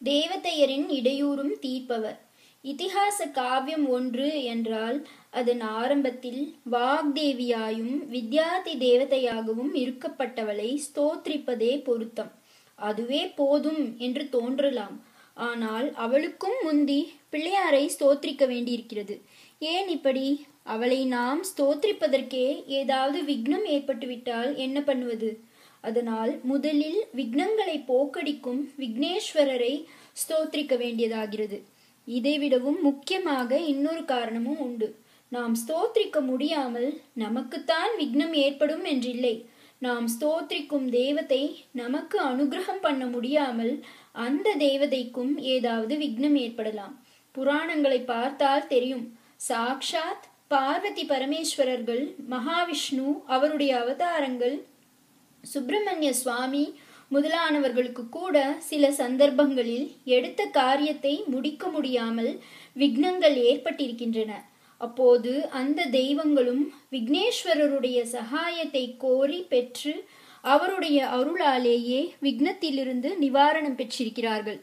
தேவதையரின் இடையூறும் தீர்ப்பவர் இதிகாச காவியம் ஒன்று என்றால் அதன் ஆரம்பத்தில் வாக்தேவியாயும் வித்யாதி தேவதையாகவும் இருக்கப்பட்டவளை ஸ்தோத்திரிப்பதே பொருத்தம் அதுவே போதும் என்று தோன்றலாம் ஆனால் அவளுக்கும் முந்தி பிள்ளையாரை ஸ்தோத்திரிக்க வேண்டியிருக்கிறது ஏன் இப்படி அவளை நாம் ஸ்தோத்திரிப்பதற்கே ஏதாவது விக்னம் ஏற்பட்டுவிட்டால் என்ன பண்ணுவது அதனால் முதலில் விக்னங்களை போக்கடிக்கும் விக்னேஸ்வரரை ஸ்தோத்திரிக்க வேண்டியதாகிறது இதைவிடவும் முக்கியமாக இன்னொரு காரணமும் உண்டு நாம் ஸ்தோத்திரிக்க முடியாமல் நமக்குத்தான் விக்னம் ஏற்படும் என்றில்லை நாம் ஸ்தோத்திரிக்கும் தேவதை நமக்கு அனுகிரகம் பண்ண முடியாமல் அந்த தேவதைக்கும் ஏதாவது விக்னம் ஏற்படலாம் புராணங்களை பார்த்தால் தெரியும் சாக்ஷாத் பார்வதி பரமேஸ்வரர்கள் மகாவிஷ்ணு அவருடைய அவதாரங்கள் சுப்பிரமணிய சுவாமி முதலானவர்களுக்கு கூட சில சந்தர்ப்பங்களில் எடுத்த காரியத்தை முடிக்க முடியாமல் விக்னங்கள் ஏற்பட்டிருக்கின்றன அப்போது அந்த தெய்வங்களும் விக்னேஸ்வரருடைய சகாயத்தை கோரி பெற்று அவருடைய அருளாலேயே விக்னத்திலிருந்து நிவாரணம் பெற்றிருக்கிறார்கள்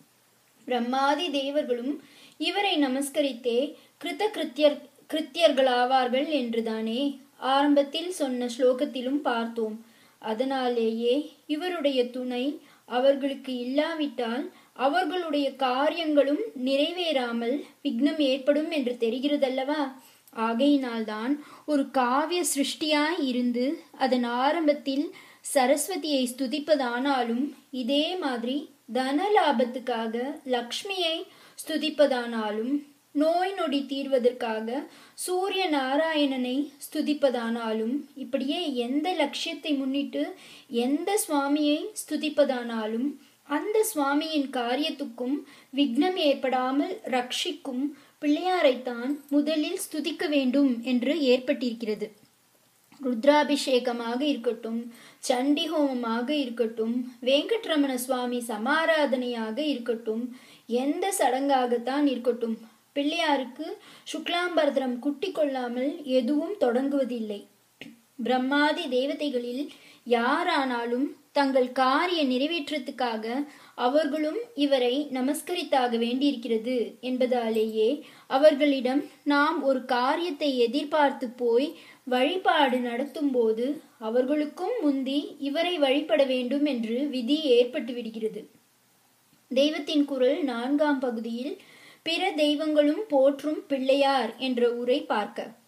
பிரம்மாதி தேவர்களும் இவரை நமஸ்கரித்தே கிருத கிருத்தியர் கிருத்தியர்களாவார்கள் என்றுதானே ஆரம்பத்தில் சொன்ன ஸ்லோகத்திலும் பார்த்தோம் அதனாலேயே இவருடைய துணை அவர்களுக்கு இல்லாவிட்டால் அவர்களுடைய காரியங்களும் நிறைவேறாமல் விக்னம் ஏற்படும் என்று தெரிகிறதல்லவா ஆகையினால்தான் ஒரு காவிய சிருஷ்டியாய் இருந்து அதன் ஆரம்பத்தில் சரஸ்வதியை ஸ்துதிப்பதானாலும் இதே மாதிரி தன லாபத்துக்காக லக்ஷ்மியை ஸ்துதிப்பதானாலும் நோய் நொடி தீர்வதற்காக சூரிய நாராயணனை ஸ்துதிப்பதானாலும் இப்படியே எந்த லட்சியத்தை முன்னிட்டு எந்த சுவாமியை ஸ்துதிப்பதானாலும் அந்த சுவாமியின் காரியத்துக்கும் விக்னம் ஏற்படாமல் ரட்சிக்கும் பிள்ளையாரைத்தான் முதலில் ஸ்துதிக்க வேண்டும் என்று ஏற்பட்டிருக்கிறது ருத்ராபிஷேகமாக இருக்கட்டும் சண்டி ஹோமமாக இருக்கட்டும் வெங்கட்ரமண சுவாமி சமாராதனையாக இருக்கட்டும் எந்த சடங்காகத்தான் இருக்கட்டும் பிள்ளையாருக்கு சுக்லாம்பரதரம் குட்டி கொள்ளாமல் எதுவும் தொடங்குவதில்லை பிரம்மாதி தேவதைகளில் யாரானாலும் தங்கள் காரிய நிறைவேற்றத்துக்காக அவர்களும் இவரை நமஸ்கரித்தாக வேண்டியிருக்கிறது என்பதாலேயே அவர்களிடம் நாம் ஒரு காரியத்தை எதிர்பார்த்து போய் வழிபாடு நடத்தும் போது அவர்களுக்கும் முந்தி இவரை வழிபட வேண்டும் என்று விதி ஏற்பட்டு விடுகிறது தெய்வத்தின் குரல் நான்காம் பகுதியில் பிற தெய்வங்களும் போற்றும் பிள்ளையார் என்ற உரை பார்க்க